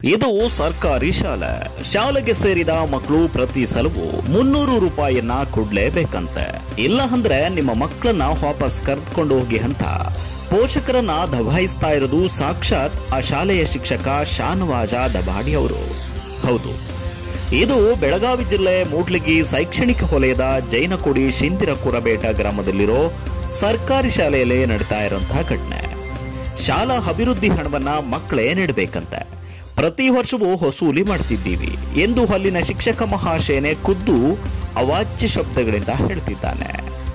ಇದು ಸರ್ಕಾರಿ ಶಾಲೆ ಶಾಲೆಗೆ ಸೇರಿದ ಮಕ್ಕಳು ಪ್ರತಿ ಸಲವೂ ಮುನ್ನೂರು ರೂಪಾಯಿಯನ್ನ ಕೊಡ್ಲೇಬೇಕಂತೆ ಇಲ್ಲ ಅಂದ್ರೆ ನಿಮ್ಮ ಮಕ್ಕಳನ್ನ ವಾಪಸ್ ಕರೆದುಕೊಂಡು ಹೋಗಿ ಅಂತ ಪೋಷಕರನ್ನ ದಬಾಯಿಸ್ತಾ ಇರೋದು ಸಾಕ್ಷಾತ್ ಆ ಶಾಲೆಯ ಶಿಕ್ಷಕ ಶಾನವಾಜ ದಬಾಡಿ ಅವರು ಹೌದು ಇದು ಬೆಳಗಾವಿ ಜಿಲ್ಲೆ ಮೂಡ್ಲಿಗಿ ಶೈಕ್ಷಣಿಕ ವಲಯದ ಜೈನಕೋಡಿ ಶಿಂದಿರ ಕುರಬೇಟ ಗ್ರಾಮದಲ್ಲಿರೋ ಸರ್ಕಾರಿ ಶಾಲೆಯಲ್ಲಿ ನಡೀತಾ ಇರುವಂತಹ ಘಟನೆ ಶಾಲಾ ಅಭಿವೃದ್ಧಿ ಹಣವನ್ನ ಮಕ್ಕಳೇ ನೀಡಬೇಕಂತೆ ಪ್ರತಿ ವರ್ಷವೂ ವಸೂಲಿ ಮಾಡ್ತಿದ್ದೀವಿ ಎಂದು ಅಲ್ಲಿನ ಶಿಕ್ಷಕ ಮಹಾಶಯನೇ ಖುದ್ದು ಅವಾಚ್ಯ ಶಬ್ದಗಳಿಂದ ಹೇಳ್ತಿದ್ದಾನೆ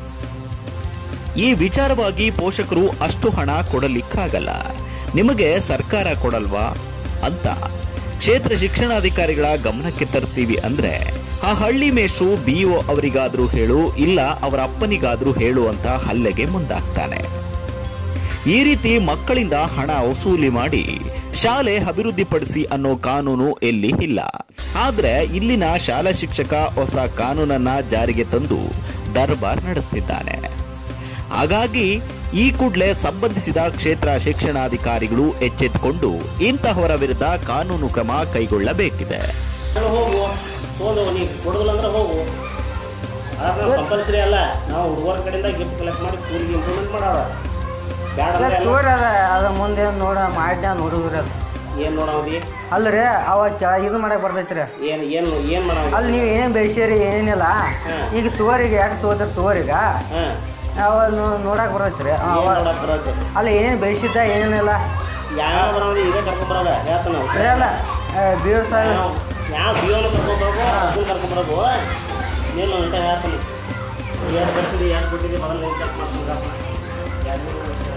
ಈ ವಿಚಾರವಾಗಿ ಪೋಷಕರು ಅಷ್ಟು ಹಣ ಕೊಡಲಿಕ್ಕಾಗಲ್ಲ ನಿಮಗೆ ಸರ್ಕಾರ ಕೊಡಲ್ವಾ ಅಂತ ಕ್ಷೇತ್ರ ಶಿಕ್ಷಣಾಧಿಕಾರಿಗಳ ಗಮನಕ್ಕೆ ತರ್ತೀವಿ ಅಂದ್ರೆ ಆ ಹಳ್ಳಿ ಮೇಷು ಬಿಒ ಅವರಿಗಾದ್ರೂ ಹೇಳು ಇಲ್ಲ ಅವರ ಅಪ್ಪನಿಗಾದ್ರೂ ಹೇಳು ಅಂತ ಹಲ್ಲೆಗೆ ಮುಂದಾಗ್ತಾನೆ ಈ ರೀತಿ ಮಕ್ಕಳಿಂದ ಹಣ ವಸೂಲಿ ಮಾಡಿ ಶಾಲೆ ಅಭಿವೃದ್ಧಿಪಡಿಸಿ ಅನ್ನೋ ಕಾನೂನು ಎಲ್ಲಿ ಇಲ್ಲ ಆದ್ರೆ ಇಲ್ಲಿನ ಶಾಲಾ ಶಿಕ್ಷಕ ಹೊಸ ಕಾನೂನನ್ನ ಜಾರಿಗೆ ತಂದು ದರ್ಬಾರ್ ನಡೆಸ್ತಿದ್ದಾನೆ ಹಾಗಾಗಿ ಈ ಕೂಡಲೇ ಸಂಬಂಧಿಸಿದ ಕ್ಷೇತ್ರ ಶಿಕ್ಷಣಾಧಿಕಾರಿಗಳು ಎಚ್ಚೆತ್ತುಕೊಂಡು ಇಂತಹವರ ವಿರುದ್ಧ ಕಾನೂನು ಕ್ರಮ ಕೈಗೊಳ್ಳಬೇಕಿದೆ ನಾನು ಹೋಗು ಹೋಗು ನೀವು ಕೊಡೋದಿಲ್ಲ ಅಂದ್ರೆ ಹೋಗು ಅದ್ರ ಕಂಪಲ್ಸರಿ ಅಲ್ಲ ನಾವು ಹುಡುಗರ ಕಡೆಯಿಂದ ಗಿಫ್ಟ್ ಕಲೆಕ್ಟ್ ಮಾಡಿ ಸ್ಕೂಲ್ಗೆ ಇಂಪ್ರೂವ್ಮೆಂಟ್ ಮಾಡೋರ ಬ್ಯಾಡ ಅಂದ್ರೆ ಎಲ್ಲ ಸ್ಟೋರ್ ಅದ ಅದ ಮುಂದೆ ನೋಡ ಮಾಡ್ಯ ಹುಡುಗರ ಏನು ನೋಡೋದಿ ಅಲ್ರಿ ಅವ ಚ ಇದು ಮಾಡಕ್ ಬರ್ತೈತ್ರಿ ಏನು ಏನು ಏನು ಮಾಡೋದು ಅಲ್ಲಿ ನೀವು ಏನೇನು ಬೆಳೆಸಿರಿ ಏನೇನಿಲ್ಲ ಹಾ. ಈಗ ಸುವರಿಗೆ ಯಾಕೆ ತಗೋತಾರ ಸುವರಿಗ ಹಾಂ ಅವ ನೋ- ನೋಡಕ್ ಬರ್ತೈತ್ರಿ ಏನು ಅವ ನೋಡಕ್ಕೆ ಬರೋದು ಅಲ್ಲಿ ಏನೇನು ಬೆಳೆಸಿದ್ದ ಏನೇನಿಲ್ಲ ಯಾವ ಬರೋದು ಈಗ ಕರ್ಕೊಂಬರೋದ ಹೇಳ್ತಾನೆ ಇರಲ್ಲ ಬೀರ್ ಸಾಹೇಬ್ ಯಾವ ಯಾವ ಬಿಯೋನು ಕರ್ಕೊಂಬರೋದು ಅದನ್ನ ಕರ್ಕೊಂಬರೋದು ನೀನು ಅಂತ ಹೇಳ್ತಾನೆ ಏನು ಬರ್ತಿದ್ದೆ ಏನು ಕೊಟ್ಟಿದ್ದೆ ಮೊದಲು ಚೆಕ್ ಮಾಡ್ಕೊಂಡ್ರಪ್ಪ ಎರಡು ಮೂರು ವರ್ಷ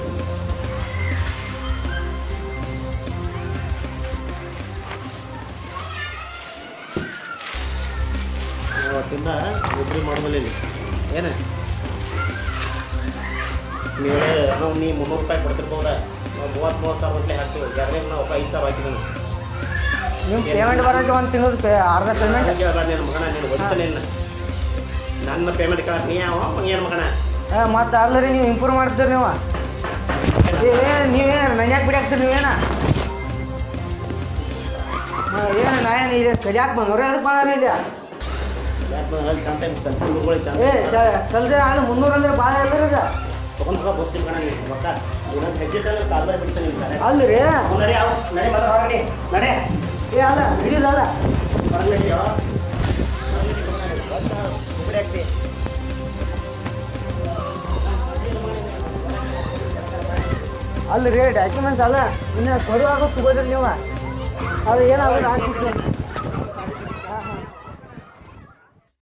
ಅವತ್ತಿಂದ ಒಬ್ಬರಿ ಮಾಡೋದಿಲ್ಲ ಇಲ್ಲಿ ಏನು ನೀವು ನಾವು ನೀ ಮುನ್ನೂರು ರೂಪಾಯಿ ಕೊಡ್ತಿರ್ಬೋದ ನಾವು ಮೂವತ್ತು ಮೂವತ್ತು ಸಾವಿರ ರೂಪಾಯಿ ಹಾಕ್ತೀವಿ ಯಾರೇ ನಾವು ಐದು ಸಾವಿರ ಹಾಕಿದ್ದೀನಿ ನಿಮ್ಮ ಪೇಮೆಂಟ್ ಬರೋಕೆ ಒಂದು ತಿಂಗಳು ಅರ್ಧ ಪೇಮೆಂಟ್ ಹಂಗೆ ಅದ ನಿನ್ನ ಮಗನ ನೀನು ಹೊಡಿತಾನೆ ಇಲ್ಲ ನನ್ನ ಪೇಮೆಂಟ್ ಕೇಳಕ್ಕೆ ನೀ ಯಾವ ಏನು ಮಗನ ಮತ್ತು ಅಲ್ಲರಿ ನೀವು ಇಂಪ್ರೂವ್ ಮಾಡ್ತೀರಿ ನೀವು ಏ ನೀವೇನು ಮನ್ಯಾಗ ಬಿಡಾಕ್ತೀರಿ ನೀವೇನ ಏನು ನಾ ಏನು ಇಲ್ಲಿ ಕಲಿಯಾಕೆ ಬಂದವ್ರೆ ಅದಕ್ಕೆ ಬಂದಾರ ಇಲ್ಲಿ ಯಾಕೆ ಅಲ್ಲಿ ಚಂದ ಹುಡುಗಗಳು ಚಂದ ಏ ಚಲ್ರಿ ಅಲ್ಲಿ ಮುನ್ನೂರು ಅಂದ್ರೆ ಭಾಳ ಅಲ್ರಿ ಇದು ತೊಗೊಂಡು ಬರ್ತೀನಿ ಕಣ ನೀನು ರೊಕ್ಕ ಇನ್ನೊಂದು ಹೆಜ್ಜೆ ತಂದ್ರೆ ಕಾಲ್ದಾಗ ಬಿಡ್ತಾನೆ ನಿಲ್ತಾರೆ ಅಲ್ರಿ ನಡಿ ಅವು ನಡಿ ಮಗ ಹೊರಗಡೆ ನಡೆ ಏ ಅಲ್ಲ ಹಿಡಿದಲ್ಲ ಹೊರಗೆ ನಡಿಯೋ ಉಗುಡಿ ಹಾಕ್ತಿ ಅಲ್ರಿ ಡಾಕ್ಯುಮೆಂಟ್ಸ್ ಅಲ್ಲ ಇನ್ನು ಕೊಡುವಾಗ ತಗೋದ್ರಿ ನೀವು ಅದು ಏನಾಗುತ್ತೆ ಹಾಕ್ಬಿಟ್ಟು